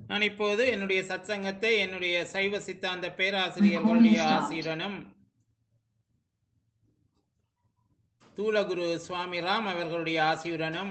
நான் இப்போது என்னுடைய சத்சங்கத்தை என்னுடைய சைவ சித்தாந்த பேராசிரியர்களுடைய ஆசியுடனும் தூலகுரு சுவாமி ராம் அவர்களுடைய ஆசியுடனும்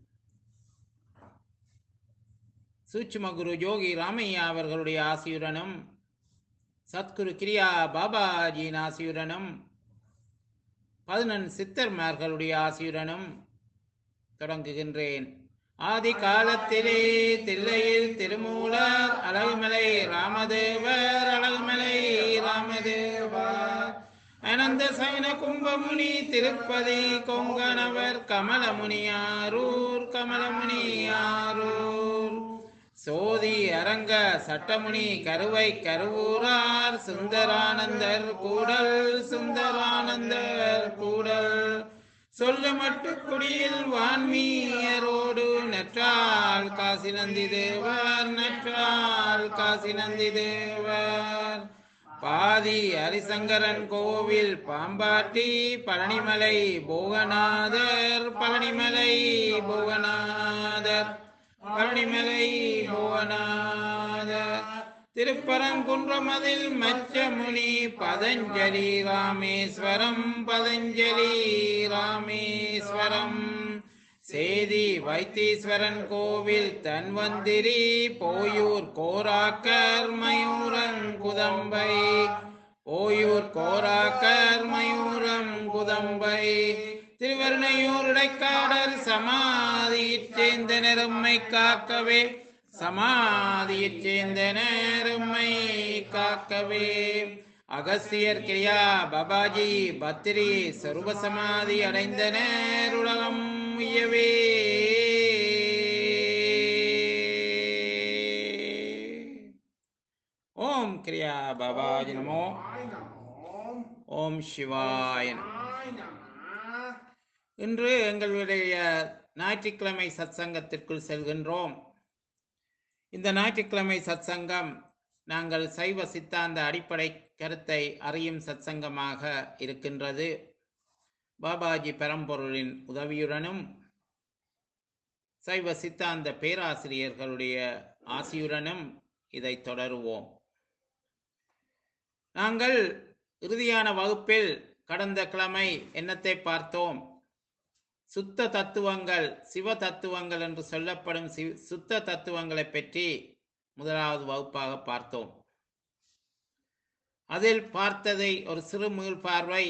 சூட்சும குரு யோகி ராமையா அவர்களுடைய ஆசியுடனும் சத்குரு கிரியா பாபாஜியின் ஆசியுடனும் பதினெண் சித்தர்மார்களுடைய ஆசியுடனும் தொடங்குகின்றேன் ஆதி காலத்திலே தில்லையில் திருமூலர் அழகுமலை ராமதேவர் அழகுமலை ராமதேவர் அனந்த சயன கும்பமுனி திருப்பதி கொங்கணவர் கமலமுனியாரூர் கமலமுனியாரூர் சோதி அரங்க சட்டமுனி கருவை கருவூரார் சுந்தரானந்தர் கூடல் சுந்தரானந்தர் கூடல் சொல்லு மட்டு குடியில் வான்மீயரோடு நற்றால் காசி நந்தி தேவர் நற்றால் காசி நந்தி தேவர் பாதி ஹரிசங்கரன் கோவில் பாம்பாட்டி பழனிமலை போகநாதர் பழனிமலை போகநாதர் பழனிமலை புவனாத திருப்பரங்குன்றமதில் மச்சமுனி பதஞ்சலி ராமேஸ்வரம் பதஞ்சலி ராமேஸ்வரம் சேதி வைத்தீஸ்வரன் கோவில் தன்வந்திரி போயூர் கோராக்கர் மயூரங்குதம்பை ஓயூர் கோராக்கர் மயூரம் குதம்பை திருவருணையூர் இடைக்காடர் சமாதியைச் சேர்ந்த நெரும்மை காக்கவே சமாதியைச் சேர்ந்த நெரும்மை காக்கவே அகஸ்தியர் கிரியா பாபாஜி பத்திரி சர்வ சமாதி அடைந்தனர் உலகம் உய்யவே ஓம் கிரியா பாபாஜி நமோ ஓம் சிவாய நமோ. இன்று எங்களுடைய ஞாயிற்றுக்கிழமை சத்சங்கத்திற்குள் செல்கின்றோம் இந்த ஞாயிற்றுக்கிழமை சத்சங்கம் நாங்கள் சைவ சித்தாந்த அடிப்படை கருத்தை அறியும் சத்சங்கமாக இருக்கின்றது பாபாஜி பரம்பொருளின் உதவியுடனும் சைவ சித்தாந்த பேராசிரியர்களுடைய ஆசியுடனும் இதை தொடருவோம் நாங்கள் இறுதியான வகுப்பில் கடந்த கிழமை என்னத்தை பார்த்தோம் சுத்த தத்துவங்கள் சிவ தத்துவங்கள் என்று சொல்லப்படும் சி சுத்த தத்துவங்களை பற்றி முதலாவது வகுப்பாக பார்த்தோம் அதில் பார்த்ததை ஒரு சிறு மீள் பார்வை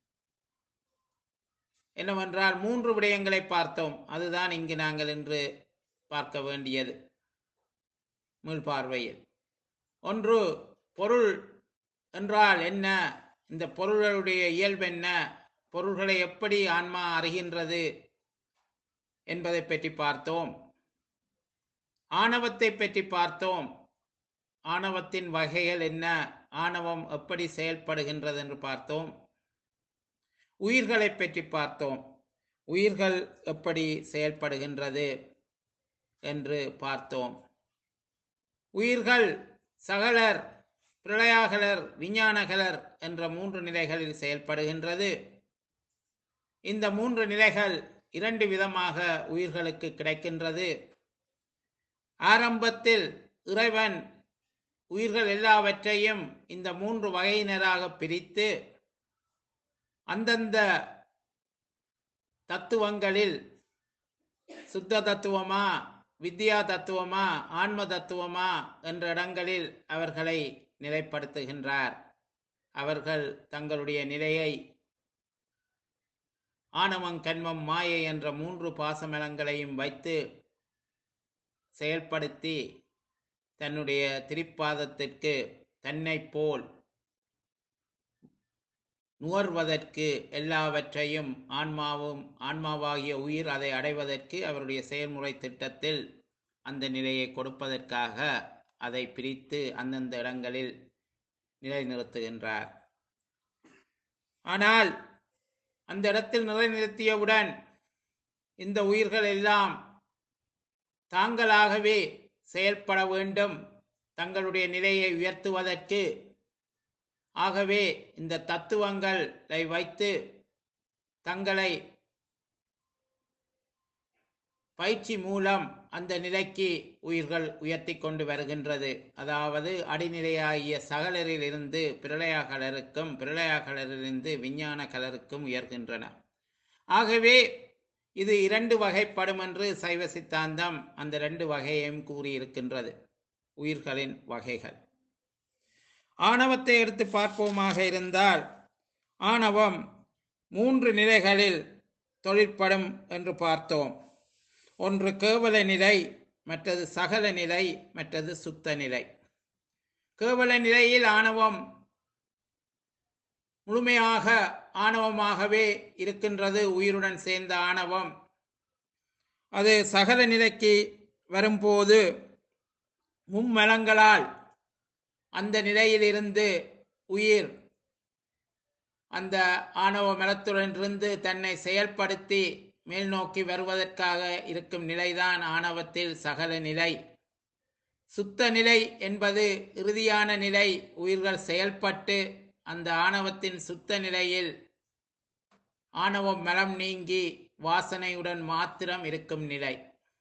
என்னவென்றால் மூன்று விடயங்களை பார்த்தோம் அதுதான் இங்கு நாங்கள் இன்று பார்க்க வேண்டியது மீள் பார்வையில் ஒன்று பொருள் என்றால் என்ன இந்த பொருள்களுடைய இயல்பு என்ன பொருள்களை எப்படி ஆன்மா அறிகின்றது என்பதை பற்றி பார்த்தோம் ஆணவத்தை பற்றி பார்த்தோம் ஆணவத்தின் வகைகள் என்ன ஆணவம் எப்படி செயல்படுகின்றது என்று பார்த்தோம் உயிர்களை பற்றி பார்த்தோம் உயிர்கள் எப்படி செயல்படுகின்றது என்று பார்த்தோம் உயிர்கள் சகலர் பிரளயாகலர் விஞ்ஞானகலர் என்ற மூன்று நிலைகளில் செயல்படுகின்றது இந்த மூன்று நிலைகள் இரண்டு விதமாக உயிர்களுக்கு கிடைக்கின்றது ஆரம்பத்தில் இறைவன் உயிர்கள் எல்லாவற்றையும் இந்த மூன்று வகையினராக பிரித்து அந்தந்த தத்துவங்களில் சுத்த தத்துவமா வித்யா தத்துவமா ஆன்ம தத்துவமா என்ற இடங்களில் அவர்களை நிலைப்படுத்துகின்றார் அவர்கள் தங்களுடைய நிலையை ஆணவம் கண்மம் மாயை என்ற மூன்று பாசமலங்களையும் வைத்து செயல்படுத்தி தன்னுடைய திரிப்பாதத்திற்கு தன்னை போல் நுகர்வதற்கு எல்லாவற்றையும் ஆன்மாவும் ஆன்மாவாகிய உயிர் அதை அடைவதற்கு அவருடைய செயல்முறை திட்டத்தில் அந்த நிலையை கொடுப்பதற்காக அதை பிரித்து அந்தந்த இடங்களில் நிலைநிறுத்துகின்றார் ஆனால் அந்த இடத்தில் நிலைநிறுத்தியவுடன் இந்த உயிர்கள் எல்லாம் தாங்களாகவே செயல்பட வேண்டும் தங்களுடைய நிலையை உயர்த்துவதற்கு ஆகவே இந்த தத்துவங்களை வைத்து தங்களை பயிற்சி மூலம் அந்த நிலைக்கு உயிர்கள் உயர்த்தி கொண்டு வருகின்றது அதாவது அடிநிலையாகிய சகலரிலிருந்து பிரளயா கலருக்கும் பிரளயா கலரிலிருந்து விஞ்ஞான கலருக்கும் உயர்கின்றன ஆகவே இது இரண்டு வகைப்படும் என்று சைவ சித்தாந்தம் அந்த ரெண்டு வகையையும் கூறியிருக்கின்றது உயிர்களின் வகைகள் ஆணவத்தை எடுத்து பார்ப்போமாக இருந்தால் ஆணவம் மூன்று நிலைகளில் தொழிற்படும் என்று பார்த்தோம் ஒன்று கேவல நிலை மற்றது சகல நிலை மற்றது சுத்த நிலை கேவல நிலையில் ஆணவம் முழுமையாக ஆணவமாகவே இருக்கின்றது உயிருடன் சேர்ந்த ஆணவம் அது சகல நிலைக்கு வரும்போது மும்மலங்களால் அந்த நிலையிலிருந்து உயிர் அந்த ஆணவ மலத்துடன் இருந்து தன்னை செயல்படுத்தி மேல் நோக்கி வருவதற்காக இருக்கும் நிலைதான் ஆணவத்தில் சகல நிலை சுத்த நிலை என்பது இறுதியான நிலை உயிர்கள் செயல்பட்டு அந்த ஆணவத்தின் சுத்த நிலையில் ஆணவம் மலம் நீங்கி வாசனையுடன் மாத்திரம் இருக்கும் நிலை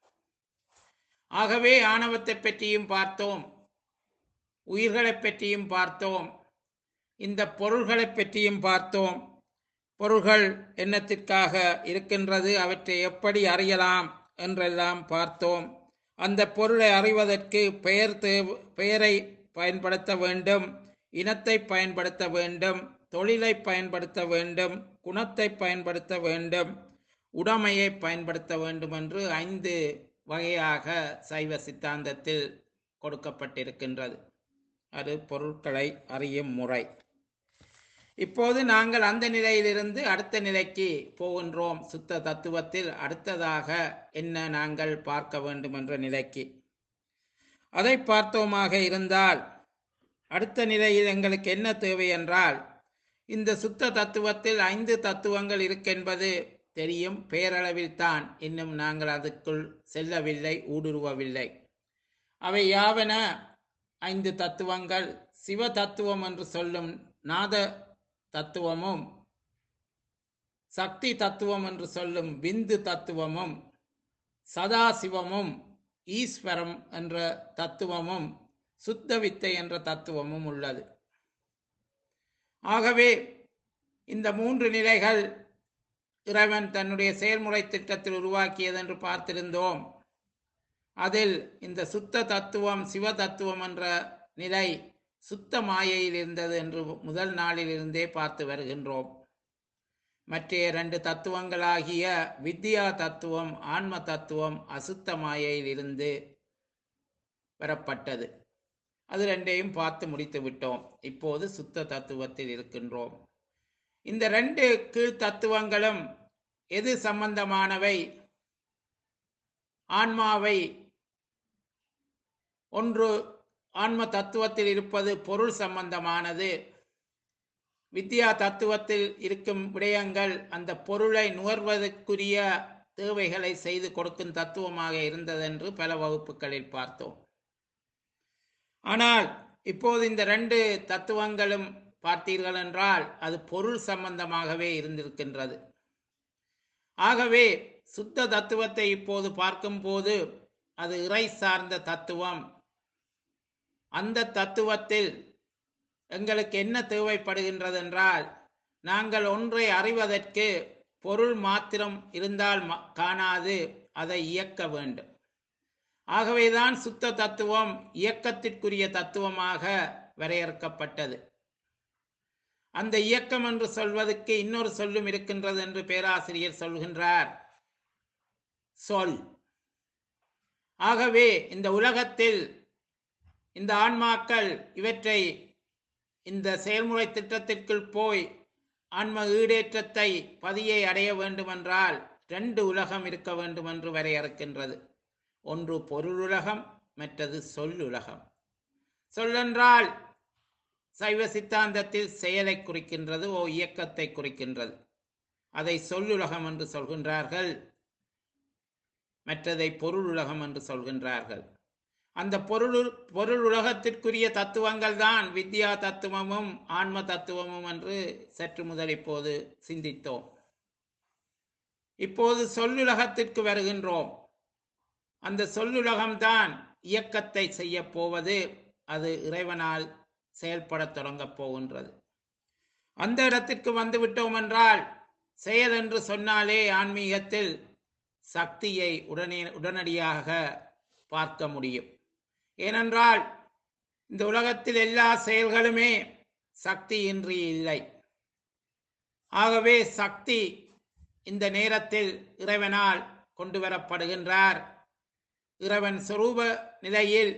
ஆகவே ஆணவத்தை பற்றியும் பார்த்தோம் உயிர்களைப் பற்றியும் பார்த்தோம் இந்த பொருள்களை பற்றியும் பார்த்தோம் பொருள்கள் என்னத்திற்காக இருக்கின்றது அவற்றை எப்படி அறியலாம் என்றெல்லாம் பார்த்தோம் அந்த பொருளை அறிவதற்கு பெயர் தேவ பெயரை பயன்படுத்த வேண்டும் இனத்தை பயன்படுத்த வேண்டும் தொழிலை பயன்படுத்த வேண்டும் குணத்தை பயன்படுத்த வேண்டும் உடைமையை பயன்படுத்த வேண்டும் என்று ஐந்து வகையாக சைவ சித்தாந்தத்தில் கொடுக்கப்பட்டிருக்கின்றது அது பொருட்களை அறியும் முறை இப்போது நாங்கள் அந்த நிலையிலிருந்து அடுத்த நிலைக்கு போகின்றோம் சுத்த தத்துவத்தில் அடுத்ததாக என்ன நாங்கள் பார்க்க வேண்டும் என்ற நிலைக்கு அதை பார்த்தோமாக இருந்தால் அடுத்த நிலையில் எங்களுக்கு என்ன தேவை என்றால் இந்த சுத்த தத்துவத்தில் ஐந்து தத்துவங்கள் இருக்கென்பது தெரியும் பேரளவில் தான் இன்னும் நாங்கள் அதுக்குள் செல்லவில்லை ஊடுருவவில்லை அவை யாவன ஐந்து தத்துவங்கள் சிவ தத்துவம் என்று சொல்லும் நாத தத்துவமும் சக்தி தத்துவம் என்று சொல்லும் விந்து தத்துவமும் சதாசிவமும் ஈஸ்வரம் என்ற தத்துவமும் சுத்த வித்தை என்ற தத்துவமும் உள்ளது ஆகவே இந்த மூன்று நிலைகள் இறைவன் தன்னுடைய செயல்முறை திட்டத்தில் உருவாக்கியது என்று பார்த்திருந்தோம் அதில் இந்த சுத்த தத்துவம் சிவ தத்துவம் என்ற நிலை சுத்த மாயையில் இருந்தது என்று முதல் நாளிலிருந்தே பார்த்து வருகின்றோம் மற்ற இரண்டு தத்துவங்களாகிய வித்யா தத்துவம் ஆன்ம தத்துவம் அசுத்த மாயையில் இருந்து பெறப்பட்டது அது ரெண்டையும் பார்த்து முடித்து விட்டோம் இப்போது சுத்த தத்துவத்தில் இருக்கின்றோம் இந்த ரெண்டு கீழ் தத்துவங்களும் எது சம்பந்தமானவை ஆன்மாவை ஒன்று ஆன்ம தத்துவத்தில் இருப்பது பொருள் சம்பந்தமானது வித்யா தத்துவத்தில் இருக்கும் விடயங்கள் அந்த பொருளை நுகர்வதற்குரிய தேவைகளை செய்து கொடுக்கும் தத்துவமாக இருந்ததென்று பல வகுப்புகளில் பார்த்தோம் ஆனால் இப்போது இந்த ரெண்டு தத்துவங்களும் பார்த்தீர்கள் என்றால் அது பொருள் சம்பந்தமாகவே இருந்திருக்கின்றது ஆகவே சுத்த தத்துவத்தை இப்போது பார்க்கும்போது அது இறை சார்ந்த தத்துவம் அந்த தத்துவத்தில் எங்களுக்கு என்ன தேவைப்படுகின்றது என்றால் நாங்கள் ஒன்றை அறிவதற்கு பொருள் மாத்திரம் இருந்தால் ம- காணாது அதை இயக்க வேண்டும் ஆகவேதான் சுத்த தத்துவம் இயக்கத்திற்குரிய தத்துவமாக வரையறுக்கப்பட்டது அந்த இயக்கம் என்று சொல்வதற்கு இன்னொரு சொல்லும் இருக்கின்றது என்று பேராசிரியர் சொல்கின்றார் சொல் ஆகவே இந்த உலகத்தில் இந்த ஆன்மாக்கள் இவற்றை இந்த செயல்முறை திட்டத்திற்குள் போய் ஆன்ம ஈடேற்றத்தை பதியை அடைய வேண்டுமென்றால் ரெண்டு உலகம் இருக்க வேண்டும் என்று வரையறுக்கின்றது ஒன்று பொருளுலகம் மற்றது சொல்லுலகம் சொல்லென்றால் சைவ சித்தாந்தத்தில் செயலை குறிக்கின்றது ஓ இயக்கத்தை குறிக்கின்றது அதை சொல்லுலகம் என்று சொல்கின்றார்கள் மற்றதை பொருளுலகம் என்று சொல்கின்றார்கள் அந்த பொருள் பொருள் உலகத்திற்குரிய தத்துவங்கள் தான் வித்யா தத்துவமும் ஆன்ம தத்துவமும் என்று சற்று முதல் இப்போது சிந்தித்தோம் இப்போது சொல்லுலகத்திற்கு வருகின்றோம் அந்த சொல்லுலகம்தான் இயக்கத்தை செய்ய போவது அது இறைவனால் செயல்படத் தொடங்கப் போகின்றது அந்த இடத்திற்கு வந்து விட்டோம் என்றால் செயல் என்று சொன்னாலே ஆன்மீகத்தில் சக்தியை உடனே உடனடியாக பார்க்க முடியும் ஏனென்றால் இந்த உலகத்தில் எல்லா செயல்களுமே சக்தியின்றி இல்லை ஆகவே சக்தி இந்த நேரத்தில் இறைவனால் கொண்டு வரப்படுகின்றார் இறைவன் சொரூப நிலையில்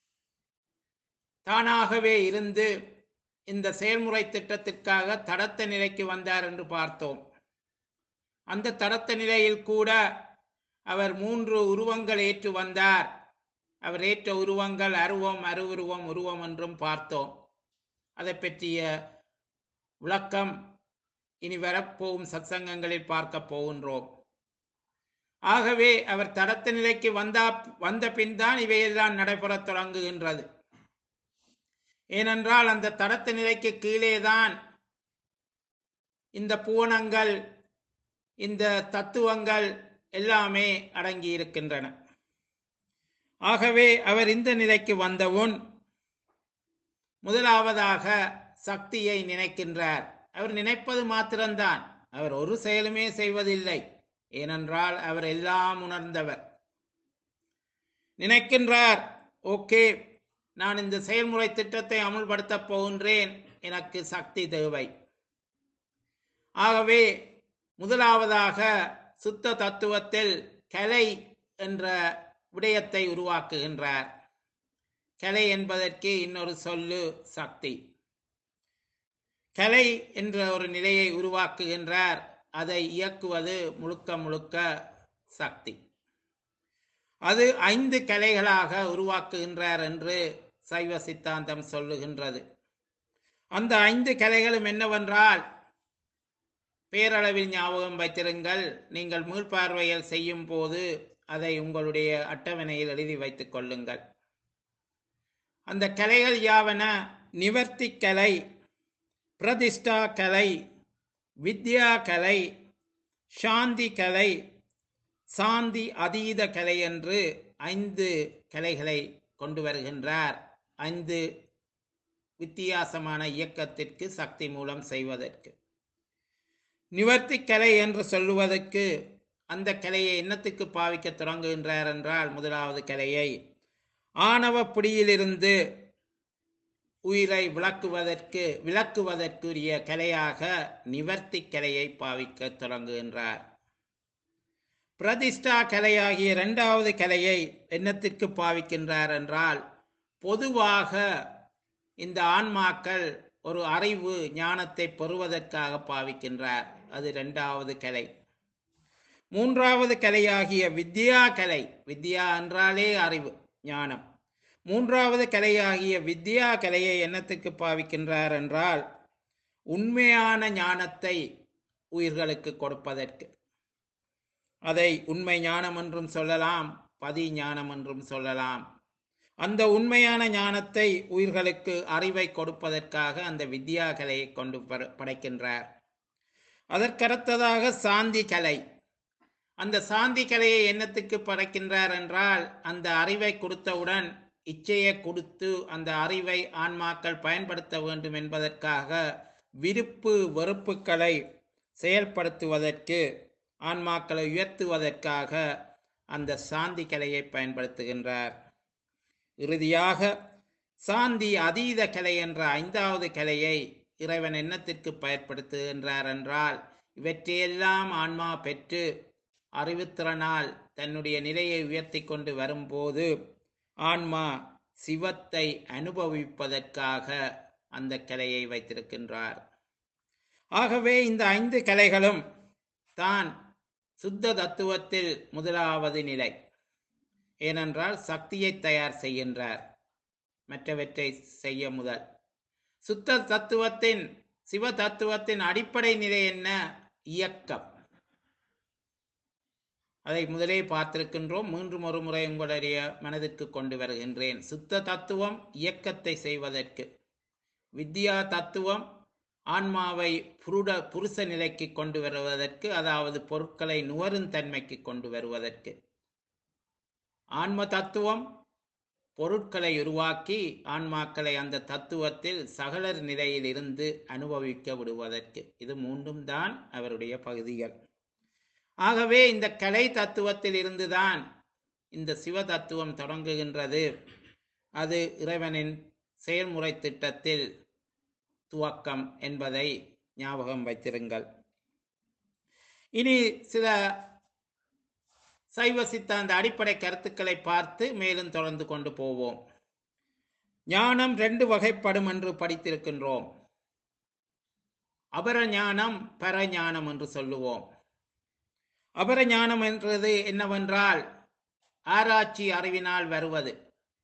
தானாகவே இருந்து இந்த செயல்முறை திட்டத்திற்காக தடத்த நிலைக்கு வந்தார் என்று பார்த்தோம் அந்த தடத்த நிலையில் கூட அவர் மூன்று உருவங்கள் ஏற்று வந்தார் அவர் ஏற்ற உருவங்கள் அருவம் அருவுருவம் உருவம் என்றும் பார்த்தோம் அதை பற்றிய விளக்கம் இனி வரப்போகும் சத்சங்கங்களில் பார்க்க போகின்றோம் ஆகவே அவர் தடத்த நிலைக்கு வந்தா வந்த பின் தான் இவையெல்லாம் நடைபெறத் தொடங்குகின்றது ஏனென்றால் அந்த தடத்த நிலைக்கு கீழேதான் இந்த பூவனங்கள் இந்த தத்துவங்கள் எல்லாமே அடங்கி இருக்கின்றன ஆகவே அவர் இந்த நிலைக்கு வந்தவுன் முதலாவதாக சக்தியை நினைக்கின்றார் அவர் நினைப்பது மாத்திரம்தான் அவர் ஒரு செயலுமே செய்வதில்லை ஏனென்றால் அவர் எல்லாம் உணர்ந்தவர் நினைக்கின்றார் ஓகே நான் இந்த செயல்முறை திட்டத்தை அமுல்படுத்தப் போகின்றேன் எனக்கு சக்தி தேவை ஆகவே முதலாவதாக சுத்த தத்துவத்தில் கலை என்ற விடயத்தை உருவாக்குகின்றார் கலை என்பதற்கு இன்னொரு சொல்லு சக்தி கலை என்ற ஒரு நிலையை உருவாக்குகின்றார் அதை இயக்குவது முழுக்க முழுக்க சக்தி அது ஐந்து கலைகளாக உருவாக்குகின்றார் என்று சைவ சித்தாந்தம் சொல்லுகின்றது அந்த ஐந்து கலைகளும் என்னவென்றால் பேரளவில் ஞாபகம் வைத்திருங்கள் நீங்கள் மீள்பார்வையில் செய்யும் போது அதை உங்களுடைய அட்டவணையில் எழுதி வைத்துக் கொள்ளுங்கள் அந்த கலைகள் யாவன நிவர்த்தி கலை பிரதிஷ்டா கலை வித்யா கலை சாந்தி கலை சாந்தி அதீத கலை என்று ஐந்து கலைகளை கொண்டு வருகின்றார் ஐந்து வித்தியாசமான இயக்கத்திற்கு சக்தி மூலம் செய்வதற்கு நிவர்த்தி கலை என்று சொல்லுவதற்கு அந்த கலையை என்னத்துக்கு பாவிக்க தொடங்குகின்றார் என்றால் முதலாவது கலையை ஆணவ பிடியிலிருந்து உயிரை விளக்குவதற்கு விளக்குவதற்குரிய கலையாக நிவர்த்தி கலையை பாவிக்க தொடங்குகின்றார் பிரதிஷ்டா கலையாகிய இரண்டாவது கலையை என்னத்திற்கு பாவிக்கின்றார் என்றால் பொதுவாக இந்த ஆன்மாக்கள் ஒரு அறிவு ஞானத்தை பெறுவதற்காக பாவிக்கின்றார் அது இரண்டாவது கலை மூன்றாவது கலையாகிய வித்யா கலை வித்யா என்றாலே அறிவு ஞானம் மூன்றாவது கலையாகிய வித்யா கலையை என்னத்துக்கு பாவிக்கின்றார் என்றால் உண்மையான ஞானத்தை உயிர்களுக்கு கொடுப்பதற்கு அதை உண்மை ஞானம் என்றும் சொல்லலாம் பதி ஞானம் என்றும் சொல்லலாம் அந்த உண்மையான ஞானத்தை உயிர்களுக்கு அறிவை கொடுப்பதற்காக அந்த வித்யா கலையை கொண்டு பட- படைக்கின்றார் அதற்கடுத்ததாக சாந்தி கலை அந்த சாந்தி கலையை என்னத்துக்கு படைக்கின்றார் என்றால் அந்த அறிவை கொடுத்தவுடன் இச்சையை கொடுத்து அந்த அறிவை ஆன்மாக்கள் பயன்படுத்த வேண்டும் என்பதற்காக விருப்பு வெறுப்புகளை செயல்படுத்துவதற்கு ஆன்மாக்களை உயர்த்துவதற்காக அந்த சாந்தி கலையை பயன்படுத்துகின்றார் இறுதியாக சாந்தி அதீத கலை என்ற ஐந்தாவது கலையை இறைவன் எண்ணத்திற்கு பயன்படுத்துகின்றார் என்றால் இவற்றையெல்லாம் ஆன்மா பெற்று அறிவுத்திறனால் தன்னுடைய நிலையை உயர்த்தி கொண்டு வரும்போது ஆன்மா சிவத்தை அனுபவிப்பதற்காக அந்த கலையை வைத்திருக்கின்றார் ஆகவே இந்த ஐந்து கலைகளும் தான் சுத்த தத்துவத்தில் முதலாவது நிலை ஏனென்றால் சக்தியை தயார் செய்கின்றார் மற்றவற்றை செய்ய முதல் சுத்த தத்துவத்தின் சிவ தத்துவத்தின் அடிப்படை நிலை என்ன இயக்கம் அதை முதலே பார்த்திருக்கின்றோம் மீண்டும் ஒரு முறை உங்களுடைய மனதிற்கு கொண்டு வருகின்றேன் சுத்த தத்துவம் இயக்கத்தை செய்வதற்கு வித்யா தத்துவம் ஆன்மாவை புருட புருஷ நிலைக்கு கொண்டு வருவதற்கு அதாவது பொருட்களை நுகரும் தன்மைக்கு கொண்டு வருவதற்கு ஆன்ம தத்துவம் பொருட்களை உருவாக்கி ஆன்மாக்களை அந்த தத்துவத்தில் சகலர் நிலையில் இருந்து அனுபவிக்க விடுவதற்கு இது மூன்றும் தான் அவருடைய பகுதிகள் ஆகவே இந்த கலை தத்துவத்தில் இருந்துதான் இந்த சிவ தத்துவம் தொடங்குகின்றது அது இறைவனின் செயல்முறை திட்டத்தில் துவக்கம் என்பதை ஞாபகம் வைத்திருங்கள் இனி சில சைவ சித்தாந்த அடிப்படை கருத்துக்களை பார்த்து மேலும் தொடர்ந்து கொண்டு போவோம் ஞானம் ரெண்டு வகைப்படும் என்று படித்திருக்கின்றோம் அபர ஞானம் பரஞானம் என்று சொல்லுவோம் அபர ஞானம் என்றது என்னவென்றால் ஆராய்ச்சி அறிவினால் வருவது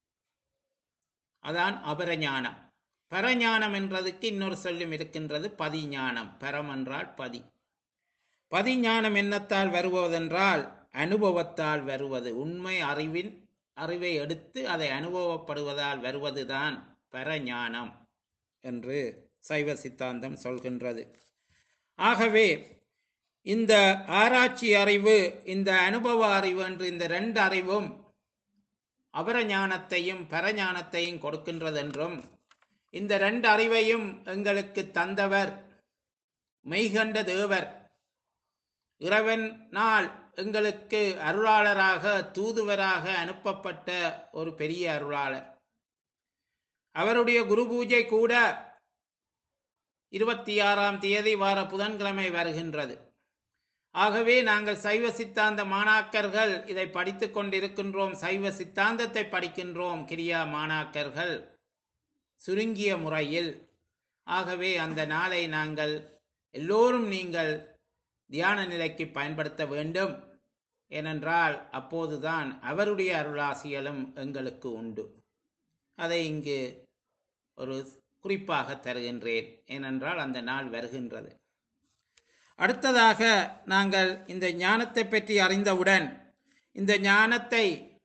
அதான் அபரஞானம் பரஞானம் என்றதுக்கு இன்னொரு சொல்லும் இருக்கின்றது பதிஞானம் பரம் என்றால் பதி பதிஞானம் என்னத்தால் வருவதென்றால் அனுபவத்தால் வருவது உண்மை அறிவின் அறிவை எடுத்து அதை அனுபவப்படுவதால் வருவதுதான் பரஞானம் என்று சைவ சித்தாந்தம் சொல்கின்றது ஆகவே இந்த ஆராய்ச்சி அறிவு இந்த அனுபவ அறிவு என்று இந்த ரெண்டு அறிவும் அபரஞானத்தையும் பரஞானத்தையும் கொடுக்கின்றது என்றும் இந்த ரெண்டு அறிவையும் எங்களுக்கு தந்தவர் மெய்கண்ட தேவர் இறைவனால் எங்களுக்கு அருளாளராக தூதுவராக அனுப்பப்பட்ட ஒரு பெரிய அருளாளர் அவருடைய குரு பூஜை கூட இருபத்தி ஆறாம் தேதி வார புதன்கிழமை வருகின்றது ஆகவே நாங்கள் சைவ சித்தாந்த மாணாக்கர்கள் இதை படித்துக் கொண்டிருக்கின்றோம் சைவ சித்தாந்தத்தை படிக்கின்றோம் கிரியா மாணாக்கர்கள் சுருங்கிய முறையில் ஆகவே அந்த நாளை நாங்கள் எல்லோரும் நீங்கள் தியான நிலைக்கு பயன்படுத்த வேண்டும் ஏனென்றால் அப்போதுதான் அவருடைய அருளாசிகளும் எங்களுக்கு உண்டு அதை இங்கு ஒரு குறிப்பாக தருகின்றேன் ஏனென்றால் அந்த நாள் வருகின்றது அடுத்ததாக நாங்கள் இந்த ஞானத்தை பற்றி அறிந்தவுடன் இந்த ஞானத்தை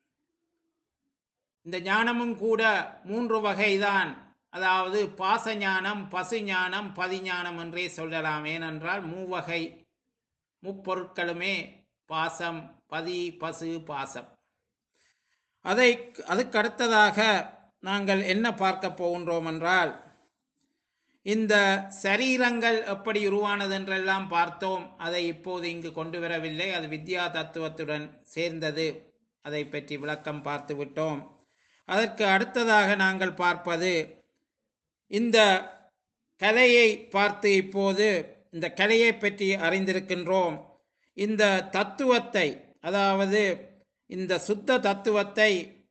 இந்த ஞானமும் கூட மூன்று வகைதான் அதாவது பாச ஞானம் பசு ஞானம் பதிஞானம் என்றே சொல்லலாம் ஏனென்றால் மூவகை முப்பொருட்களுமே பாசம் பதி பசு பாசம் அதை அதுக்கு அடுத்ததாக நாங்கள் என்ன பார்க்க போகின்றோம் என்றால் இந்த சரீரங்கள் எப்படி உருவானது என்றெல்லாம் பார்த்தோம் அதை இப்போது இங்கு கொண்டு வரவில்லை அது வித்யா தத்துவத்துடன் சேர்ந்தது அதை பற்றி விளக்கம் பார்த்து விட்டோம் அதற்கு அடுத்ததாக நாங்கள் பார்ப்பது இந்த கலையை பார்த்து இப்போது இந்த கலையை பற்றி அறிந்திருக்கின்றோம் இந்த தத்துவத்தை அதாவது இந்த சுத்த தத்துவத்தை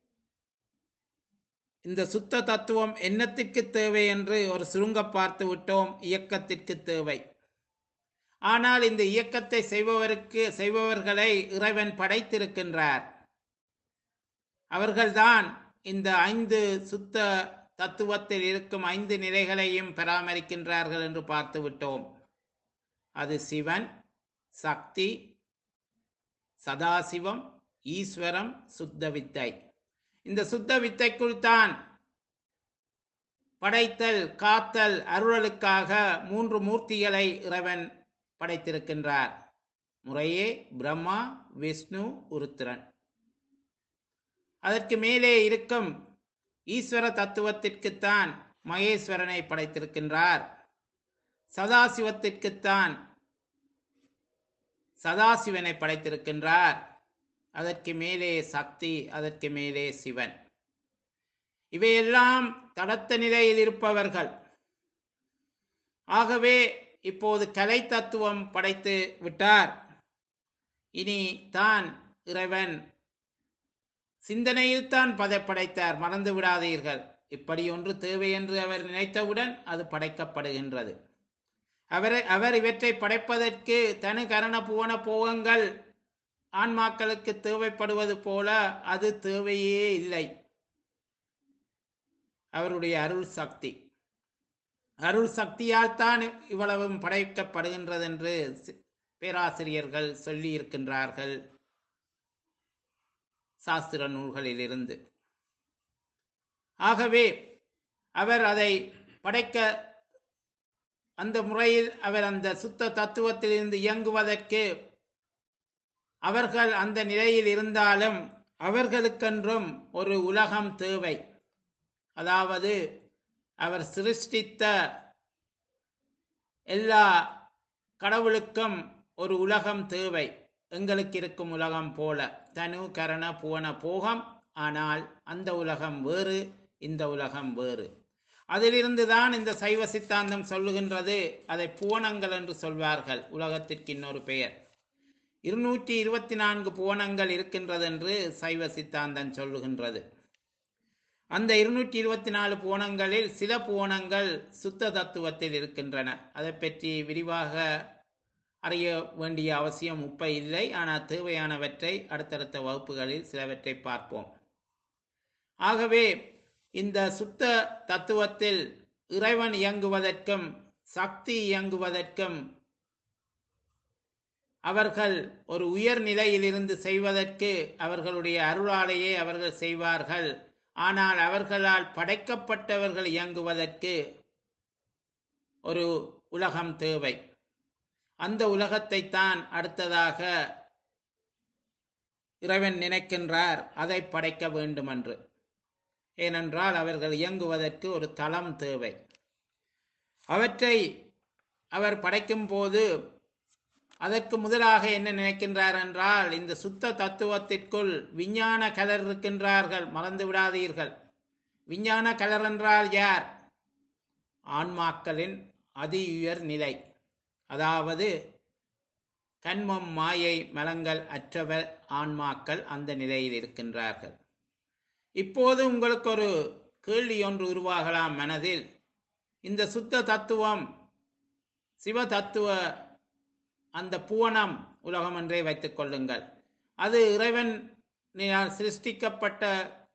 இந்த சுத்த தத்துவம் என்னத்திற்கு தேவை என்று ஒரு சுருங்க பார்த்து விட்டோம் இயக்கத்திற்கு தேவை ஆனால் இந்த இயக்கத்தை செய்பவருக்கு செய்பவர்களை இறைவன் படைத்திருக்கின்றார் அவர்கள்தான் இந்த ஐந்து சுத்த தத்துவத்தில் இருக்கும் ஐந்து நிலைகளையும் பராமரிக்கின்றார்கள் என்று பார்த்து விட்டோம் அது சிவன் சக்தி சதாசிவம் ஈஸ்வரம் சுத்த வித்தை இந்த சுத்த வித்தைக்குள் தான் படைத்தல் காத்தல் அருளலுக்காக மூன்று மூர்த்திகளை இறைவன் படைத்திருக்கின்றார் முறையே பிரம்மா விஷ்ணு உருத்திரன் அதற்கு மேலே இருக்கும் ஈஸ்வர தத்துவத்திற்குத்தான் மகேஸ்வரனை படைத்திருக்கின்றார் சதாசிவத்திற்குத்தான் சதாசிவனை படைத்திருக்கின்றார் அதற்கு மேலே சக்தி அதற்கு மேலே சிவன் இவையெல்லாம் தடத்த நிலையில் இருப்பவர்கள் ஆகவே இப்போது கலை தத்துவம் படைத்து விட்டார் இனி தான் இறைவன் சிந்தனையில் தான் பதை படைத்தார் மறந்து விடாதீர்கள் இப்படி ஒன்று தேவை என்று அவர் நினைத்தவுடன் அது படைக்கப்படுகின்றது அவரை அவர் இவற்றை படைப்பதற்கு தனு கரண புவன போகங்கள் ஆன்மாக்களுக்கு தேவைப்படுவது போல அது தேவையே இல்லை அவருடைய அருள் சக்தி அருள் சக்தியால் தான் இவ்வளவும் படைக்கப்படுகின்றது என்று சி- பேராசிரியர்கள் சொல்லி இருக்கின்றார்கள் சாஸ்திர நூல்களிலிருந்து ஆகவே அவர் அதை படைக்க அந்த முறையில் அவர் அந்த சுத்த தத்துவத்திலிருந்து இயங்குவதற்கு அவர்கள் அந்த நிலையில் இருந்தாலும் அவர்களுக்கென்றும் ஒரு உலகம் தேவை அதாவது அவர் சிருஷ்டித்த எல்லா கடவுளுக்கும் ஒரு உலகம் தேவை எங்களுக்கு இருக்கும் உலகம் போல தனு கரண புவன போகம் ஆனால் அந்த உலகம் வேறு இந்த உலகம் வேறு அதிலிருந்து தான் இந்த சைவ சித்தாந்தம் சொல்லுகின்றது அதை புவனங்கள் என்று சொல்வார்கள் உலகத்திற்கு இன்னொரு பெயர் இருநூற்றி இருபத்தி நான்கு புவனங்கள் இருக்கின்றது என்று சைவ சித்தாந்தம் சொல்லுகின்றது அந்த இருநூற்றி இருபத்தி நாலு புவனங்களில் சில புவனங்கள் சுத்த தத்துவத்தில் இருக்கின்றன அதை பற்றி விரிவாக அறிய வேண்டிய அவசியம் உப்ப இல்லை ஆனால் தேவையானவற்றை அடுத்தடுத்த வகுப்புகளில் சிலவற்றை பார்ப்போம் ஆகவே இந்த சுத்த தத்துவத்தில் இறைவன் இயங்குவதற்கும் சக்தி இயங்குவதற்கும் அவர்கள் ஒரு உயர் நிலையிலிருந்து செய்வதற்கு அவர்களுடைய அருளாலேயே அவர்கள் செய்வார்கள் ஆனால் அவர்களால் படைக்கப்பட்டவர்கள் இயங்குவதற்கு ஒரு உலகம் தேவை அந்த உலகத்தை தான் அடுத்ததாக இறைவன் நினைக்கின்றார் அதை படைக்க வேண்டும் என்று ஏனென்றால் அவர்கள் இயங்குவதற்கு ஒரு தளம் தேவை அவற்றை அவர் படைக்கும் போது அதற்கு முதலாக என்ன நினைக்கின்றார் என்றால் இந்த சுத்த தத்துவத்திற்குள் விஞ்ஞான கலர் இருக்கின்றார்கள் மறந்து விடாதீர்கள் விஞ்ஞான கலர் என்றால் யார் ஆன்மாக்களின் அதி உயர் நிலை அதாவது கண்மம் மாயை மலங்கள் அற்றவர் ஆன்மாக்கள் அந்த நிலையில் இருக்கின்றார்கள் இப்போது உங்களுக்கு ஒரு கேள்வி ஒன்று உருவாகலாம் மனதில் இந்த சுத்த தத்துவம் சிவ தத்துவ அந்த பூவனம் உலகம் என்றே வைத்துக் கொள்ளுங்கள் அது இறைவன் சிருஷ்டிக்கப்பட்ட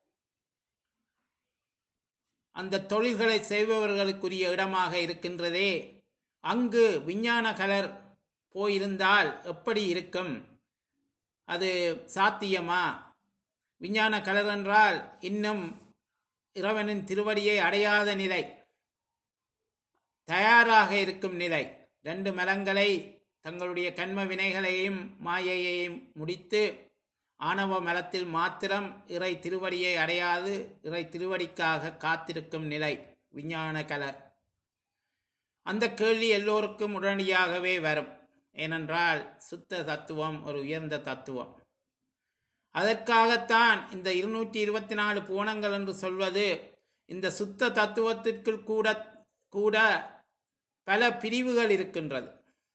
அந்த தொழில்களை செய்பவர்களுக்குரிய இடமாக இருக்கின்றதே அங்கு விஞ்ஞான கலர் போயிருந்தால் எப்படி இருக்கும் அது சாத்தியமா விஞ்ஞான கலர் என்றால் இன்னும் இறைவனின் திருவடியை அடையாத நிலை தயாராக இருக்கும் நிலை ரெண்டு மலங்களை தங்களுடைய கண்ம வினைகளையும் மாயையையும் முடித்து ஆணவ மலத்தில் மாத்திரம் இறை திருவடியை அடையாது இறை திருவடிக்காக காத்திருக்கும் நிலை விஞ்ஞான கலர் அந்த கேள்வி எல்லோருக்கும் உடனடியாகவே வரும் ஏனென்றால் சுத்த தத்துவம் ஒரு உயர்ந்த தத்துவம் அதற்காகத்தான் இந்த இருநூற்றி இருபத்தி நாலு பூனங்கள் என்று சொல்வது இந்த சுத்த தத்துவத்திற்குள் கூட கூட பல பிரிவுகள் இருக்கின்றது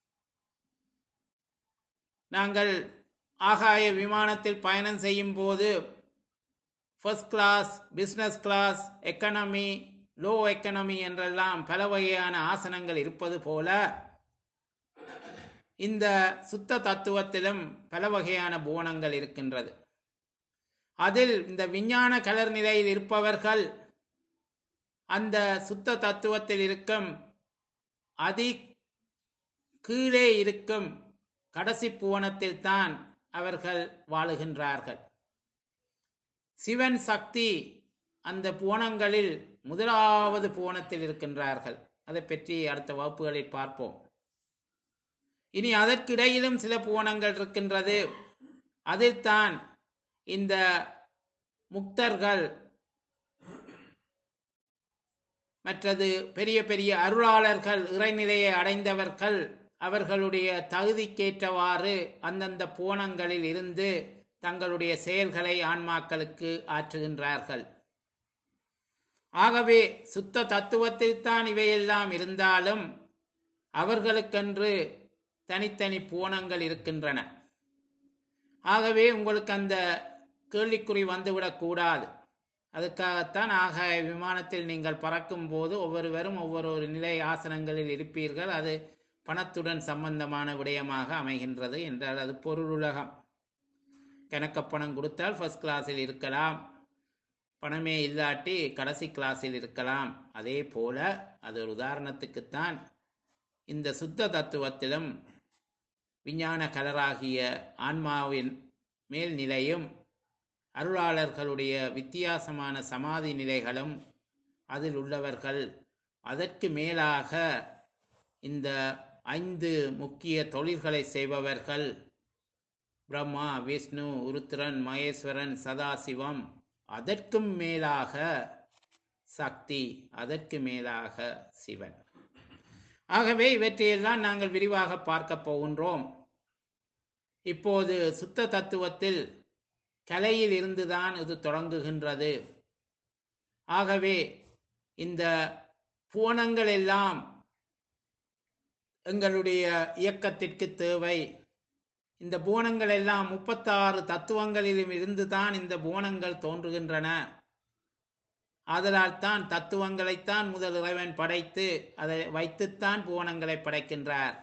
நாங்கள் ஆகாய விமானத்தில் பயணம் செய்யும் போது first class business class economy low economy என்றெல்லாம் பல வகையான ஆசனங்கள் இருப்பது போல இந்த சுத்த தத்துவத்திலும் பல வகையான போனங்கள் இருக்கின்றது அதில் இந்த விஞ்ஞான கலர் நிலையில் இருப்பவர்கள் அந்த சுத்த தத்துவத்தில் இருக்கும் அதி கீழே இருக்கும் கடைசி புவனத்தில் தான் அவர்கள் வாழுகின்றார்கள் சிவன் சக்தி அந்த புவனங்களில் முதலாவது புவனத்தில் இருக்கின்றார்கள் அதை பற்றி அடுத்த வகுப்புகளில் பார்ப்போம் இனி அதற்கிடையிலும் சில புவனங்கள் இருக்கின்றது அதில்தான் இந்த முக்தர்கள் மற்றது பெரிய பெரிய அருளாளர்கள் இறைநிலையை அடைந்தவர்கள் அவர்களுடைய தகுதிக்கேற்றவாறு அந்தந்த புவனங்களில் இருந்து தங்களுடைய செயல்களை ஆன்மாக்களுக்கு ஆற்றுகின்றார்கள் ஆகவே சுத்த தத்துவத்தில் தான் இவையெல்லாம் இருந்தாலும் அவர்களுக்கென்று தனித்தனி பூனங்கள் இருக்கின்றன ஆகவே உங்களுக்கு அந்த கேள்விக்குறி வந்துவிடக் கூடாது அதுக்காகத்தான் ஆகாய விமானத்தில் நீங்கள் பறக்கும் போது ஒவ்வொருவரும் ஒவ்வொரு ஒரு நிலை ஆசனங்களில் இருப்பீர்கள் அது பணத்துடன் சம்பந்தமான விடயமாக அமைகின்றது என்றால் அது பொருளுலகம் கணக்க பணம் கொடுத்தால் ஃபர்ஸ்ட் கிளாஸில் இருக்கலாம் பணமே இல்லாட்டி கடைசி கிளாஸில் இருக்கலாம் அதே போல அது ஒரு உதாரணத்துக்குத்தான் இந்த சுத்த தத்துவத்திலும் விஞ்ஞான கலராகிய ஆன்மாவின் மேல் நிலையும் அருளாளர்களுடைய வித்தியாசமான சமாதி நிலைகளும் அதில் உள்ளவர்கள் அதற்கு மேலாக இந்த ஐந்து முக்கிய தொழில்களை செய்பவர்கள் பிரம்மா விஷ்ணு உருத்திரன் மகேஸ்வரன் சதாசிவம் அதற்கும் மேலாக சக்தி அதற்கு மேலாக சிவன் ஆகவே இவற்றையெல்லாம் நாங்கள் விரிவாக பார்க்க போகின்றோம் இப்போது சுத்த தத்துவத்தில் கலையில் இருந்துதான் இது தொடங்குகின்றது ஆகவே இந்த புவனங்கள் எல்லாம் எங்களுடைய இயக்கத்திற்கு தேவை இந்த புவனங்கள் எல்லாம் முப்பத்தாறு தத்துவங்களிலும் இருந்துதான் இந்த புவனங்கள் தோன்றுகின்றன ஆதலால் தான் தத்துவங்களைத்தான் முதல் இறைவன் படைத்து அதை வைத்துத்தான் புவனங்களை படைக்கின்றார்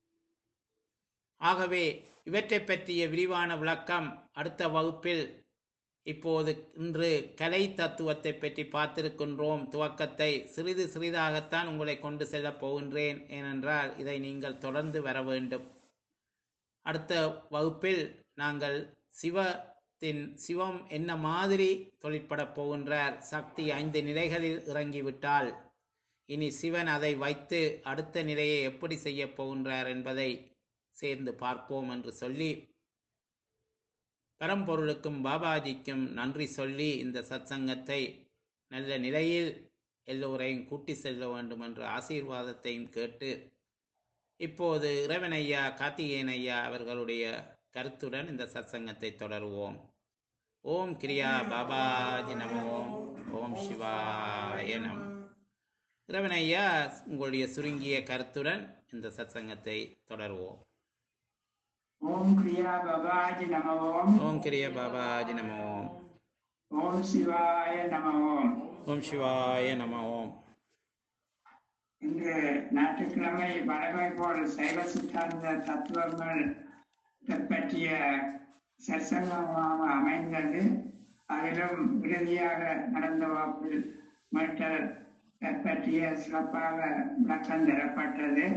ஆகவே இவற்றை பற்றிய விரிவான விளக்கம் அடுத்த வகுப்பில் இப்போது இன்று கலை தத்துவத்தை பற்றி பார்த்திருக்கின்றோம் துவக்கத்தை சிறிது சிறிதாகத்தான் உங்களை கொண்டு செல்லப் போகின்றேன் ஏனென்றால் இதை நீங்கள் தொடர்ந்து வர வேண்டும் அடுத்த வகுப்பில் நாங்கள் சிவத்தின் சிவம் என்ன மாதிரி தொழிற்படப் போகின்றார் சக்தி ஐந்து நிலைகளில் இறங்கிவிட்டால் இனி சிவன் அதை வைத்து அடுத்த நிலையை எப்படி செய்ய போகின்றார் என்பதை சேர்ந்து பார்ப்போம் என்று சொல்லி பரம்பொருளுக்கும் பாபாஜிக்கும் நன்றி சொல்லி இந்த சத்சங்கத்தை நல்ல நிலையில் எல்லோரையும் கூட்டி செல்ல வேண்டும் என்ற ஆசீர்வாதத்தையும் கேட்டு இப்போது இறைவன் ஐயா கார்த்திகேயன் ஐயா அவர்களுடைய கருத்துடன் இந்த சத்சங்கத்தை தொடருவோம் ஓம் கிரியா பாபாஜி நம ஓம் ஓம் சிவாய நம இறைவன் ஐயா உங்களுடைய சுருங்கிய கருத்துடன் இந்த சத்சங்கத்தை தொடருவோம் ஓம் கிரியா பவாஜி நம ஓம் ஓம் கிரிய பாபாஜி நம ஓம் ஓம் சிவாய நம ஓம் ஓம் சிவாய நம ஓம் இன்று ஞாயிற்றுக்கிழமை வழமை போல் சைவ சித்தாந்த தத்துவங்கள் பற்றிய சற்சங்கமாக அமைந்தது அதிலும் இறுதியாக நடந்த வகுப்பில் மீட்டல் பற்றிய சிறப்பாக விளக்கம் தரப்பட்டது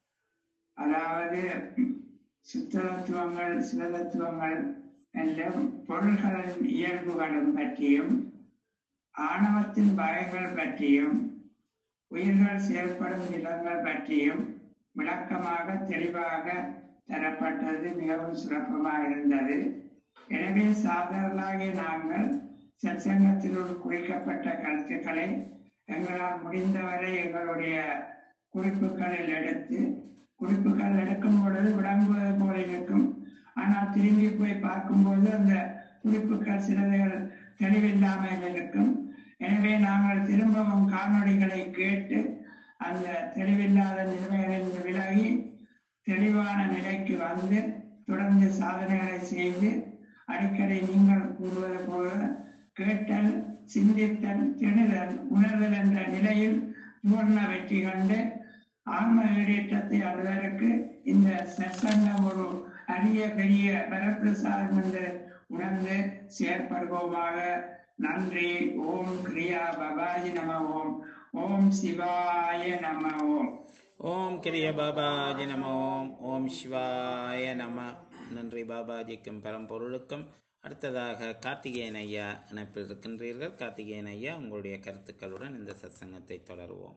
அதாவது சுத்தத்துவங்கள் சிவதத்துவங்கள் என்றும் பொருள்களின் இயல்புகளும் பற்றியும் ஆணவத்தின் வகைகள் பற்றியும் உயிர்கள் செயல்படும் விதங்கள் பற்றியும் விளக்கமாக தெளிவாக தரப்பட்டது மிகவும் சிறப்பமாக இருந்தது எனவே சாதகர்களாகிய நாங்கள் சற்சங்கத்தினுள் குறிக்கப்பட்ட கருத்துக்களை எங்களால் முடிந்தவரை எங்களுடைய குறிப்புகளில் எடுத்து குறிப்புகள் எடுக்கும் பொழுது விளங்குவது போல இருக்கும் ஆனால் திரும்பி போய் பார்க்கும்போது அந்த குறிப்புகள் சிலதுகள் தெளிவில்லாமல் இருக்கும் எனவே நாங்கள் திரும்பவும் காணொளிகளை கேட்டு அந்த தெளிவில்லாத நிலைமைகளில் விலகி தெளிவான நிலைக்கு வந்து தொடர்ந்து சாதனைகளை செய்து அடிக்கடி நீங்கள் கூறுவது போல கேட்டல் சிந்தித்தல் திணுதல் உணர்தல் என்ற நிலையில் பூர்ண வெற்றி கண்டு ஆன்ம ஈடேற்றத்தை அடைவதற்கு இந்த சற்சங்கம் ஒரு அரிய பெரிய வரப்பிரசாதம் என்று உணர்ந்து செயற்படுவோமாக நன்றி ஓம் கிரியா பபாஜி நம ஓம் ஓம் சிவாய நம ஓம் ஓம் கிரிய பாபாஜி நம ஓம் ஓம் சிவாய நம நன்றி பாபாஜிக்கும் பரம்பொருளுக்கும் அடுத்ததாக கார்த்திகேயன் ஐயா இணைப்பில் இருக்கின்றீர்கள் கார்த்திகேயன் ஐயா உங்களுடைய கருத்துக்களுடன் இந்த சத்சங்கத்தை தொடருவோம்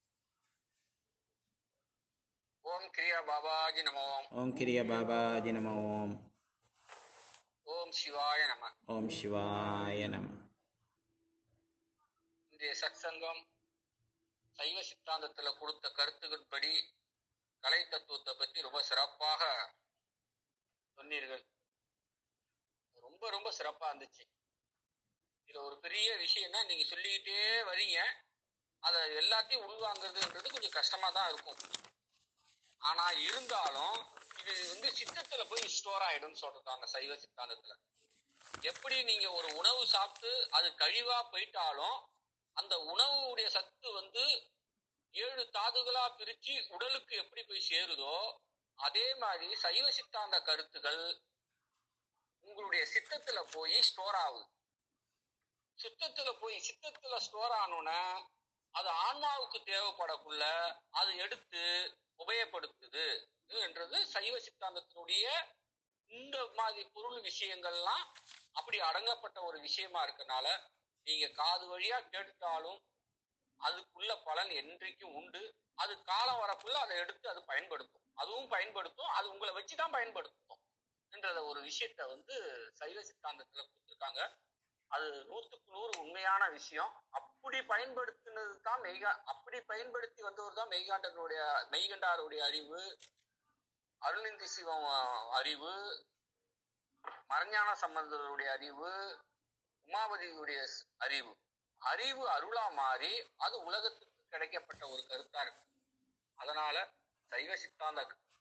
ஓம் கிரியா பாபாஜி நம ஓம் ஓம் கிரிய பாபாஜி நம ஓம் ஓம் சிவாய நம ஓம் சிவாய நம இன்றைய சத்சங்கம் சைவ சித்தாந்தத்துல கொடுத்த கருத்துக்களின்படி கலை தத்துவத்தை பத்தி ரொம்ப சிறப்பாக சொன்னீர்கள் ரொம்ப ரொம்ப சிறப்பா இருந்துச்சு இதுல ஒரு பெரிய விஷயம்னா நீங்க சொல்லிக்கிட்டே வரீங்க அதை எல்லாத்தையும் உள்வாங்கிறதுன்றது கொஞ்சம் கஷ்டமா தான் இருக்கும் ஆனா இருந்தாலும் இது வந்து சித்தத்துல போய் ஸ்டோர் ஆயிடும்னு சொல்றாங்க சைவ சித்தாந்தத்துல எப்படி நீங்க ஒரு உணவு சாப்பிட்டு அது கழிவா போயிட்டாலும் அந்த உணவுடைய சத்து வந்து ஏழு தாதுகளா பிரிச்சு உடலுக்கு எப்படி போய் சேருதோ அதே மாதிரி சைவ சித்தாந்த கருத்துகள் உங்களுடைய சித்தத்துல போய் ஸ்டோர் ஆகுது சித்தத்துல போய் சித்தத்துல ஸ்டோர் ஆனோன்னா அது ஆன்மாவுக்கு தேவைப்படக்குள்ள அது எடுத்து உபயோகப்படுத்துது என்றது சைவ சித்தாந்தத்தினுடைய இந்த மாதிரி பொருள் விஷயங்கள்லாம் அப்படி அடங்கப்பட்ட ஒரு விஷயமா இருக்கனால நீங்க காது வழியா கேட்டாலும் அதுக்குள்ள பலன் என்றைக்கும் உண்டு அது காலம் வரக்குள்ள அதை எடுத்து அது பயன்படுத்தும் அதுவும் பயன்படுத்தும் அது உங்களை வச்சுதான் பயன்படுத்தும் என்றத ஒரு விஷயத்த வந்து சைவ சித்தாந்தத்துல கொடுத்துருக்காங்க அது நூத்துக்கு நூறு உண்மையான விஷயம் அப்படி பயன்படுத்தினது தான் மெய்கா அப்படி பயன்படுத்தி வந்தவர் தான் மெய்காண்டனுடைய மெய்கண்டாருடைய அறிவு அருளிந்தி சிவம் அஹ், அறிவு மரஞான சம்பந்தருடைய அறிவு உமாபதியுடைய ஸ்- அறிவு அறிவு அருளா மாறி அது உலகத்துக்கு கிடைக்கப்பட்ட ஒரு கருத்தா இருக்கு அதனால சைவ சித்தாந்த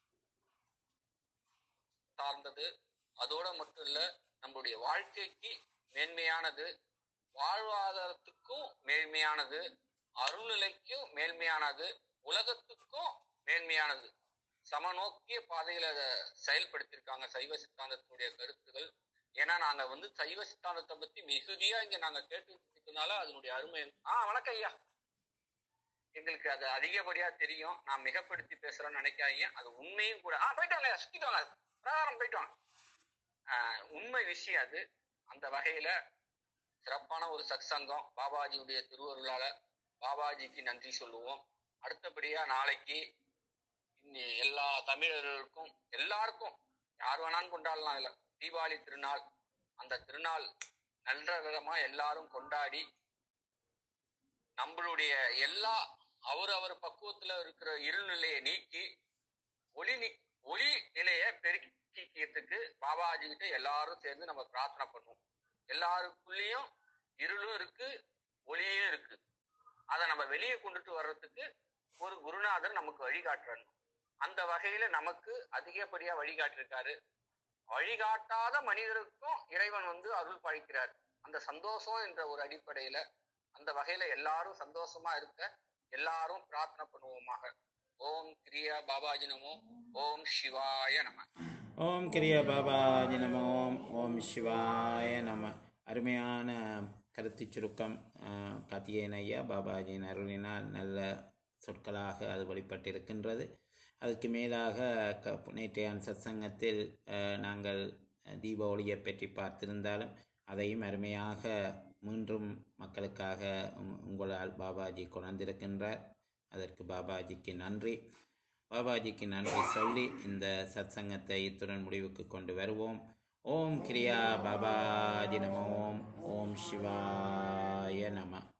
சார்ந்தது அதோட மட்டும் இல்ல நம்மளுடைய வாழ்க்கைக்கு மேன்மையானது வாழ்வாதாரத்துக்கும் மேன்மையானது அருள்நிலைக்கும் மேன்மையானது உலகத்துக்கும் மேன்மையானது சமநோக்கிய பாதையில அதை செயல்படுத்தியிருக்காங்க சைவ சித்தாந்தத்தினுடைய கருத்துகள் ஏன்னா நாங்க வந்து சைவ சித்தாந்தத்தை பத்தி மிகுதியா இங்க நாங்க கேட்டுட்டு இருக்கனால அதனுடைய அருமை ஆ வணக்கம் ஐயா எங்களுக்கு அது அதிகப்படியா தெரியும் நான் மிகப்படுத்தி பேசுறேன்னு நினைக்காதீங்க அது உண்மையும் கூட ஆ போயிட்டு வாங்க சுத்திட்டு வாங்க பிரகாரம் போயிட்டு வாங்க ஆஹ் உண்மை விஷயம் அது அந்த வகையில சிறப்பான ஒரு சத்சங்கம் பாபாஜியுடைய திருவருளால பாபாஜிக்கு நன்றி சொல்லுவோம் அடுத்தபடியா நாளைக்கு இன்னி எல்லா தமிழர்களுக்கும் எல்லாருக்கும் யார் வேணாலும் கொண்டாடலாம் இல்ல தீபாவளி திருநாள் அந்த திருநாள் நல்ல விதமா எல்லாரும் கொண்டாடி நம்மளுடைய எல்லா அவர் அவர் பக்குவத்துல இருக்கிற இருநிலையை நீக்கி ஒளி நி ஒளி நிலையை பெருக்கிக்கிறதுக்கு பாபாஜி கிட்ட எல்லாரும் சேர்ந்து நம்ம பிரார்த்தனை பண்ணுவோம் எல்லாருக்குள்ளேயும் இருளும் இருக்கு ஒளியும் இருக்கு அதை நம்ம வெளியே கொண்டுட்டு வர்றதுக்கு ஒரு குருநாதர் நமக்கு வழிகாட்டுறாரு அந்த வகையில நமக்கு அதிகப்படியா வழிகாட்டிருக்காரு வழிகாட்டாத மனிதருக்கும் இறைவன் வந்து அருள் பாலிக்கிறார் அந்த சந்தோஷம் என்ற ஒரு அடிப்படையில அந்த வகையில எல்லாரும் சந்தோஷமா இருக்க எல்லாரும் பிரார்த்தனை பண்ணுவோமாக ஓம் கிரியா பாபாஜி நமோ ஓம் சிவாய நம ஓம் கிரியா பாபாஜி நம ஓம் ஓம் சிவாய நம அருமையான கருத்து சுருக்கம் அஹ், கார்த்திகேயன் ஐயா பாபாஜியின் அருளினால் நல்ல சொற்களாக அது வெளிப்பட்டிருக்கின்றது அதுக்கு மேலாக க நேற்றைய சத்சங்கத்தில் அஹ், நாங்கள் தீபாவளியை பற்றி பார்த்திருந்தாலும் அதையும் அருமையாக மீண்டும் மக்களுக்காக உங்- உங்களால் பாபாஜி கொண்டிருக்கின்றார் அதற்கு பாபாஜிக்கு நன்றி பாபாஜிக்கு நன்றி சொல்லி இந்த சத்சங்கத்தை இத்துடன் முடிவுக்கு கொண்டு வருவோம் ஓம் கிரியா பாபாஜி நம ஓம் ஓம் சிவாய நம